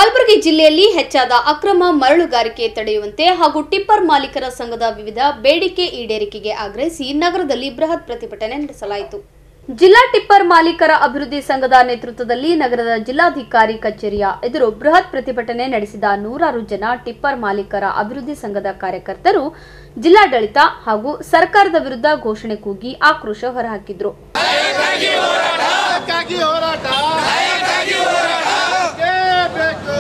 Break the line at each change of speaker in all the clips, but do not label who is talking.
ಕಲಬುರಗಿ ಜಿಲ್ಲೆಯಲ್ಲಿ ಹೆಚ್ಚಾದ ಅಕ್ರಮ ಮರಳುಗಾರಿಕೆ ತಡೆಯುವಂತೆ ಹಾಗೂ ಟಿಪ್ಪರ್ ಮಾಲೀಕರ ಸಂಘದ ವಿವಿಧ ಬೇಡಿಕೆ ಈಡೇರಿಕೆಗೆ ಆಗ್ರಹಿಸಿ ನಗರದಲ್ಲಿ ಬೃಹತ್ ಪ್ರತಿಭಟನೆ ನಡೆಸಲಾಯಿತು ಜಿಲ್ಲಾ ಟಿಪ್ಪರ್ ಮಾಲೀಕರ ಅಭಿವೃದ್ಧಿ ಸಂಘದ ನೇತೃತ್ವದಲ್ಲಿ ನಗರದ ಜಿಲ್ಲಾಧಿಕಾರಿ ಕಚೇರಿಯ ಎದುರು ಬೃಹತ್ ಪ್ರತಿಭಟನೆ ನಡೆಸಿದ ನೂರಾರು ಜನ ಟಿಪ್ಪರ್ ಮಾಲೀಕರ ಅಭಿವೃದ್ಧಿ ಸಂಘದ ಕಾರ್ಯಕರ್ತರು ಜಿಲ್ಲಾಡಳಿತ ಹಾಗೂ ಸರ್ಕಾರದ ವಿರುದ್ಧ ಘೋಷಣೆ ಕೂಗಿ ಆಕ್ರೋಶ ಹೊರಹಾಕಿದ್ರು
ನ್ಯಾಯಕ್ಕಾಗಿ ಹೋರಾಟ ಬೇಕೇ ಬೇಕು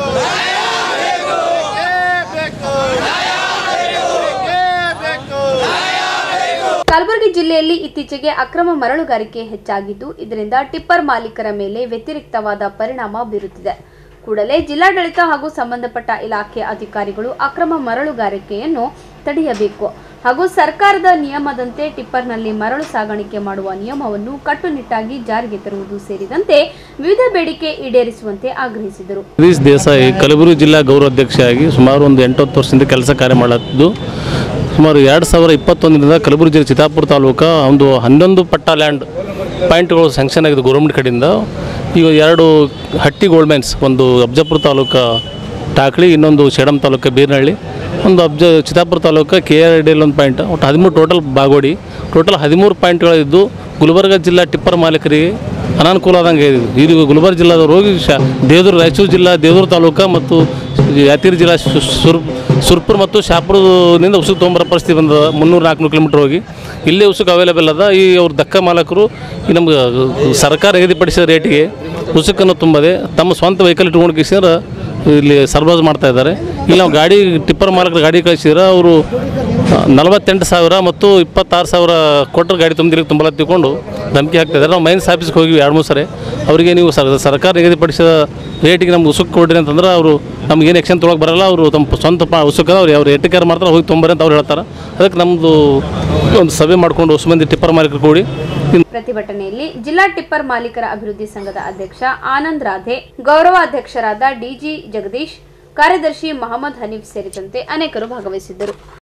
ಬೇಕೇ ಬೇಕು ಬೇಕೇ ಬೇಕು
ಕಲಬುರಗಿ ಜಿಲ್ಲೆಯಲ್ಲಿ ಇತ್ತೀಚೆಗೆ ಅಕ್ರಮ ಮರಳುಗಾರಿಕೆ ಹೆಚ್ಚಾಗಿದ್ದು ಇದರಿಂದ ಟಿಪ್ಪರ್ ಮಾಲೀಕರ ಮೇಲೆ ವ್ಯತಿರಿಕ್ತವಾದ ಪರಿಣಾಮ ಬೀರುತ್ತಿದೆ ಕೂಡಲೇ ಜಿಲ್ಲಾಡಳಿತ ಹಾಗೂ ಸಂಬಂಧಪಟ್ಟ ಇಲಾಖೆ ಅಧಿಕಾರಿಗಳು ಅಕ್ರಮ ಮರಳುಗಾರಿಕೆಯನ್ನು ತಡೆಯಬೇಕು ಹಾಗೂ ಸರ್ಕಾರದ ನಿಯಮದಂತೆ ಟಿಪ್ಪರ್ನಲ್ಲಿ ಮರಳು ಸಾಗಾಣಿಕೆ ಮಾಡುವ ನಿಯಮವನ್ನು ಕಟ್ಟುನಿಟ್ಟಾಗಿ ಜಾರಿಗೆ ತರುವುದು ಸೇರಿದಂತೆ ವಿವಿಧ ಬೇಡಿಕೆ ಈಡೇರಿಸುವಂತೆ ಆಗ್ರಹಿಸಿದರು
ಜಗದೀಶ್ ದೇಸಾಯಿ ಕಲಬುರಗಿ ಜಿಲ್ಲಾ ಗೌರವಾಧ್ಯಕ್ಷರಾಗಿ ಸುಮಾರು ಒಂದು ಎಂಟತ್ತು ವರ್ಷದಿಂದ ಕೆಲಸ ಕಾರ್ಯ ಮಾಡುತ್ತಿದ್ದು ಸುಮಾರು ಎರಡು ಸಾವಿರ ಇಪ್ಪತ್ತೊಂದರಿಂದ ಕಲಬುರಗಿ ಜಿಲ್ಲೆ ಚಿತ್ತಾಪುರ ತಾಲೂಕು ಒಂದು ಹನ್ನೊಂದು ಪಟ್ಟ ಲ್ಯಾಂಡ್ ಪಾಯಿಂಟ್ಗಳು ಸ್ಯಾಂಕ್ಷನ್ ಆಗಿದೆ ಗೌರ್ಮೆಂಟ್ ಕಡೆಯಿಂದ ಈಗ ಎರಡು ಹಟ್ಟಿ ಗೋಲ್ಡ್ ಮೈನ್ಸ್ ಒಂದು ಅಬ್ಜಾಪುರ ತಾಲೂಕು ಟಾಕ್ಳಿ ಇನ್ನೊಂದು ಸೇಡಂ ತಾಲೂಕು ಬೀರ್ನಹಳ್ಳಿ ಒಂದು ಅಬ್ಜ Chittapur taluk K R D ಒಂದು ಪಾಯಿಂಟ್ ಒಟ್ಟು ಹದಿಮೂರು ಟೋಟಲ್ ಬಾಗೋಡಿ ಟೋಟಲ್ ಹದಿಮೂರು ಪಾಯಿಂಟ್ಗಳಿದ್ದು ಗುಲ್ಬರ್ಗ ಜಿಲ್ಲಾ ಟಿಪ್ಪರ್ ಮಾಲೀಕರಿಗೆ ಅನಾನುಕೂಲ ಆದಂಗೆ ಇದೆ ಇದು ಗುಲ್ಬರ್ಗ ಜಿಲ್ಲಾದವ್ರು ಹೋಗಿ ಶಾ ದೇವದುರ್ಗ ರಾಯಚೂರು ಜಿಲ್ಲಾ ದೇವದುರ್ಗ ತಾಲೂಕು ಮತ್ತು ಯಾದಗಿರಿ ಜಿಲ್ಲಾ ಸು- ಸುರ್ ಸುರ್ಪುರ್ ಮತ್ತು ಶಾಪುರದಿಂದ ಉಸುಕು ತೊಗೊಂಬರೋ ಪರಿಸ್ಥಿತಿ ಬಂದದ ಮುನ್ನೂರು ನಾಲ್ಕುನೂರು ಕಿಲೋಮೀಟ್ರ್ ಹೋಗಿ ಇಲ್ಲೇ ಉಸುಕು ಅವೈಲೇಬಲ್ ಅದ ಈ ಅವ್ರ ದಕ್ಕ ಮಾಲಕರು ಈ ನಮ್ಗೆ ಸರ್ಕಾರ ನಿಗದಿಪಡಿಸಿದ ರೇಟಿಗೆ ಉಸುಕನ್ನು ತುಂಬದೆ ತಮ್ಮ ಸ್ವಂತ ವೆಹಿಕಲ್ ಇಟ್ಕೊಂಡು ಕಿಸಿದ್ರೆ ಇಲ್ಲಿ ಸರ್ಬರಾಜು ಮಾಡ್ತಾ ಇದ್ದಾರೆ ಇಲ್ಲಿ ನಾವು ಗಾಡಿ ಟಿಪ್ಪರ್ ಮಾಲಕರು ಗಾಡಿ ಕಳಿಸಿದ್ರೆ ಅವರು ನಲವತ್ತೆಂಟು ಸಾವಿರ ಮತ್ತು ಇಪ್ಪತ್ತಾರು ಸಾವಿರ ಕೊಟ್ಟರೆ ಗಾಡಿ ತುಂಬಿದಿರಿಗೆ ತುಂಬಲ ತಿಳ್ಕೊಂಡು ಧಮಕಿ ಹಾಕ್ತಾ ಇದ್ದಾರೆ ನಾವು ಮೈನ್ಸ್ ಆಫೀಸ್ಗೆ ಹೋಗಿ ಎರಡು ಮೂರು ಸರಿ ಅವರಿಗೆ ನೀವು ಸರ್- ಸರ್ಕಾರ ನಿಗದಿಪಡಿಸಿದ ರೇಟಿಗೆ ನಮ್ಗೆ ಉಸುಕ್ ಕೊಡ್ರಿ ಅಂತಂದ್ರೆ ಅವರು ನಮ್ಗೆ ಏನು ಎಕ್ಷನ್ ತೊಗೊಳಕ್ಕೆ ಬರಲ್ಲ ಅವರು ತಮ್ಮ ಸ್ವಂತ ಪಾ ಉಸುಕ ಅವ್ರು ಅವ್ರು ಎಟ್ಟಿಕಾರ ಮಾಡ್ತಾರೆ ಹೋಗಿ ತೊಂಬರಿ ಅಂತ ಅವ್ರು ಹೇಳ್ತಾರೆ ಅದಕ್ಕೆ ನಮ್ಮದು ಒಂದು ಸಭೆ ಮಾಡಿಕೊಂಡು ಹೊಸ ಮಂದಿ ಟಿಪ್ಪರ್ ಮಾಲೀಕರು ಕೂಡಿ
ಪ್ರತಿಭಟನೆಯಲ್ಲಿ ಜಿಲ್ಲಾ ಟಿಪ್ಪರ್ ಮಾಲೀಕರ ಅಭಿವೃದ್ಧಿ ಸಂಘದ ಅಧ್ಯಕ್ಷ ಆನಂದ್ ರಾಧೆ ಗೌರವಾಧ್ಯಕ್ಷರಾದ ಡಿಜಿ ಜಗದೀಶ್ ಕಾರ್ಯದರ್ಶಿ ಮಹಮ್ಮದ್ ಹನೀಫ್ ಸೇರಿದಂತೆ ಅನೇಕರು ಭಾಗವಹಿಸಿದ್ದರು